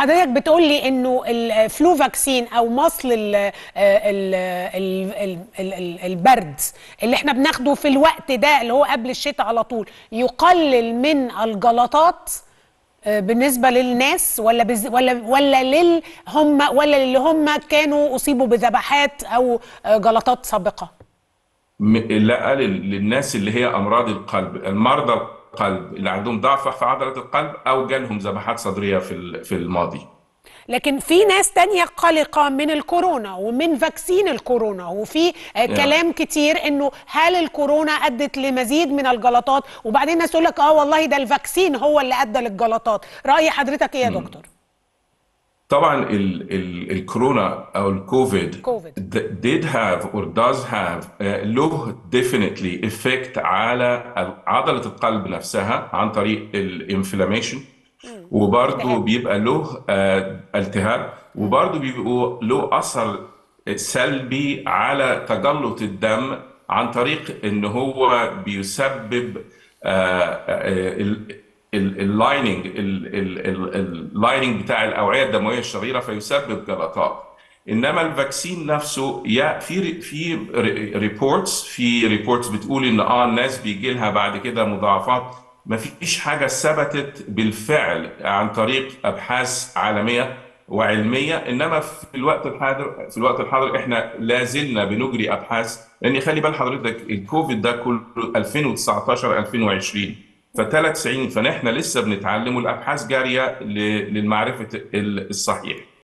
حضرتك بتقول لي انه الفلو فاكسين او مصل ال ال ال ال ال ال البرد اللي احنا بناخده في الوقت ده اللي هو قبل الشتاء على طول يقلل من الجلطات آه، بالنسبه للناس ولا بز ولا ولا لل هم ولا اللي هم كانوا اصيبوا بذبحات او آه، جلطات سابقه م- لا لل- للناس اللي هي امراض القلب المرضى القلب اللي عندهم ضعف في عضله القلب او جالهم ذبحات صدريه في ال- في الماضي لكن في ناس تانية قلقة من الكورونا ومن فاكسين الكورونا وفي آه، كلام كتير انه هل الكورونا ادت لمزيد من الجلطات وبعدين ناس تقول لك اه والله ده الفاكسين هو اللي ادى للجلطات رأي حضرتك ايه يا دكتور طبعا ال ال الكورونا او الكوفيد كوفيد. d- did have or does have uh, له definitely effect على عضلة القلب نفسها عن طريق الانفلاميشن وبرضه التهاب. بيبقى له آه، التهاب وبرضه بيبقوا له أثر سلبي على تجلط الدم عن طريق ان هو بيسبب اللايننج اللايننج بتاع الاوعيه الدمويه الصغيره فيسبب جلطات انما الفاكسين نفسه يا في في ريبورتس في ريبورتس بتقول ان اه الناس بيجي لها بعد كده مضاعفات ما فيش حاجه ثبتت بالفعل عن طريق ابحاث عالميه وعلميه انما في الوقت الحاضر في الوقت الحاضر احنا لا زلنا بنجري ابحاث لان خلي بال حضرتك الكوفيد ده كله 2019 2020 فثلاث سنين فنحن لسه بنتعلم والابحاث جاريه ل- للمعرفه الصحيح